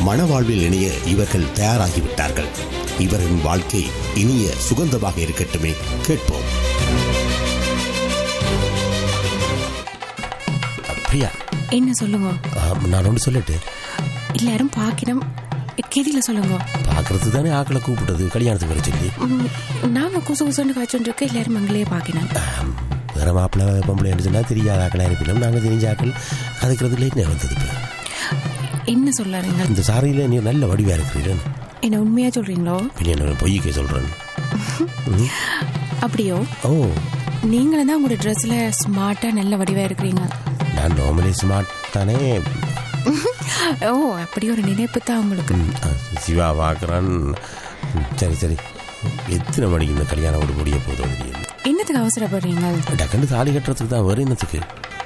மணவாழ்வில் இணைய இவர்கள் தயாராகிவிட்டார்கள் இவரின் வாழ்க்கை இனிய சுகந்தமாக இருக்கட்டுமே கேட்போம் பிரியா என்ன சொல்லுங்க ஆ, நான் ஒன்று சொல்லட்டு எல்லாரும் பாக்கினம் கெதியில சொல்லுங்க பார்க்கறது தானே ஆக்களை கூப்பிட்டது கல்யாணத்துக்கு வர சொல்லி ம், நாங்க குசு குசுன்னு காய்ச்சோன்னு இருக்க எல்லாரும் அங்கேயே பாக்கினோம் ஆம், வேற மாப்பிள்ளை பொம்பளை சொன்னா தெரியாத ஆக்களாக இருப்பினோம் நாங்கள் தெரிஞ்ச ஆக்கள் அதுக்கிறதுல என்ன வந்தது இப்போ என்ன சொல்லுறீங்க இந்த சாரியில் நீ நல்ல வடிவாக இருக்கிறீர்கள் என்ன உண்மையா சொல்றீங்களோ பின்ன என்ன பொய்க்கே சொல்கிறேன் அப்படியோ ஓ நீங்களும் தான் உங்களோட ட்ரெஸ்ல ஸ்மார்ட்டா நல்ல வடிவா இருக்கிறீங்க நான் நார்மலி ஸ்மார்ட் தானே ஓ அப்படி ஒரு நினைப்பு தான் உங்களுக்கு ம், ஆ, சிவா பார்க்குறான் சரி சரி எத்தனை மணிக்கு இந்த கல்யாணம் விட முடிய போதும் தெரியும் என்னத்துக்கு அவசரப்படுறீங்க டக்குன்னு தாலி கட்டுறதுக்கு தான் வேறு என்னத்துக்கு